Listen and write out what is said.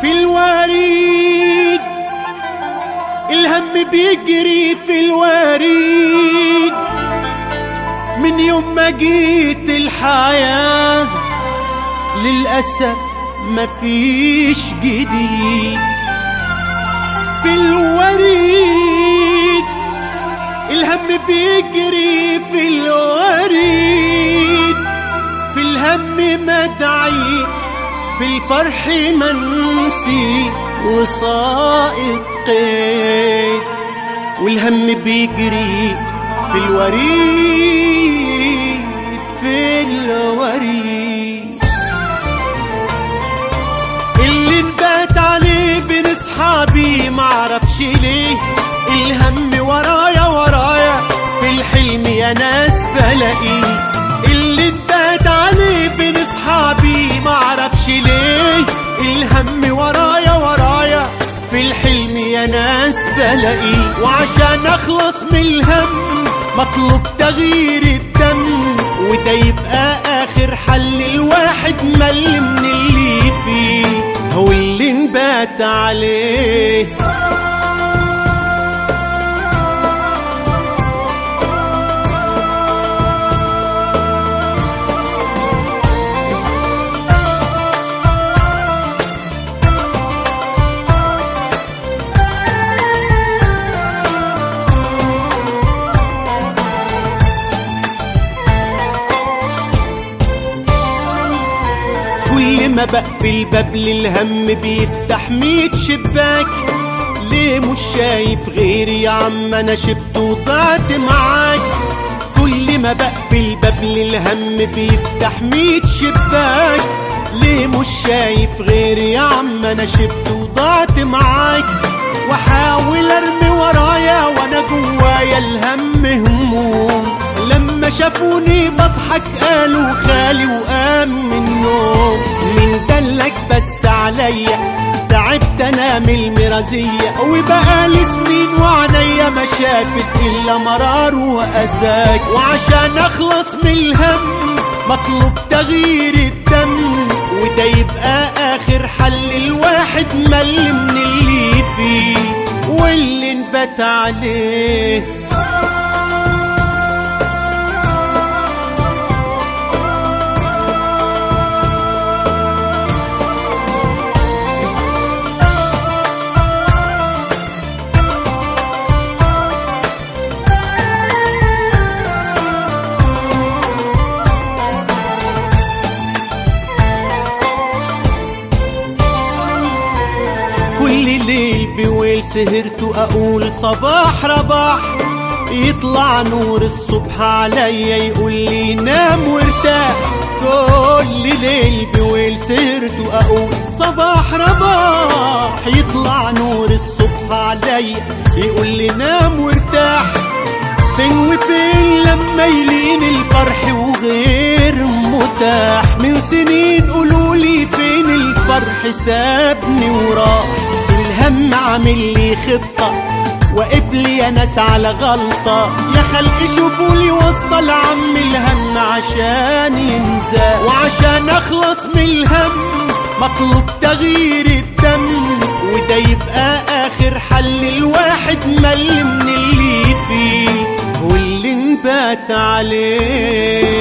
في الوريد الهم بيجري في الوريد من يوم ما جيت الحياة للأسف مفيش جديد في الوريد الهم بيجري في الوريد في الهم مدعي في الفرح منسي وساقط قيد والهم بيجري في الوريد في الوريد اللي نبات عليه بنصحى بيه معرفش ليه الهم ورايا ورايا في الحلم يا ناس بلاقيه اللي نبات عليه بنصحى بيه معرفش ليه الهم ورايا ورايا في الحلم يا ناس بلاقيه وعشان اخلص من الهم مطلوب تغيير الدم وده يبقى اخر حل الواحد مل من اللي فيه هو اللي نبات عليه كل ما بقفل الباب للهم بيفتح ميت شباك ليه مش شايف غيري يا عم انا شبت وضعت معاك كل ما بقفل الباب للهم بيفتح ميت شباك ليه مش شايف غيري يا عم انا شبت وضعت معاك واحاول ارمي ورايا وانا جوايا الهم هموم لما شافوني بضحك قالوا خالي وقام من النوم من دلك بس عليا تعبت انا من المرازية وبقالي سنين وعنيا ما شافت الا مرار واذاك وعشان اخلص من الهم مطلوب تغيير الدم وده يبقى اخر حل الواحد مل من اللي فيه واللي نبات عليه كل ليل بويل سهرت اقول صباح رباح يطلع نور الصبح عليا يقول لي نام وارتاح كل ليل بويل سهرت اقول صباح رباح يطلع نور الصبح عليا يقول لي نام وارتاح فين وفين لما يلين الفرح وغير متاح من سنين قولولي فين الفرح سابني وراح الهم عامل لي خطة واقف لي يا ناس على غلطة يا خلق شوفولي واسطة لعم الهم عشان ينزل وعشان اخلص من الهم مطلوب تغيير الدم وده يبقى اخر حل الواحد مل من اللي فيه واللي نبات عليه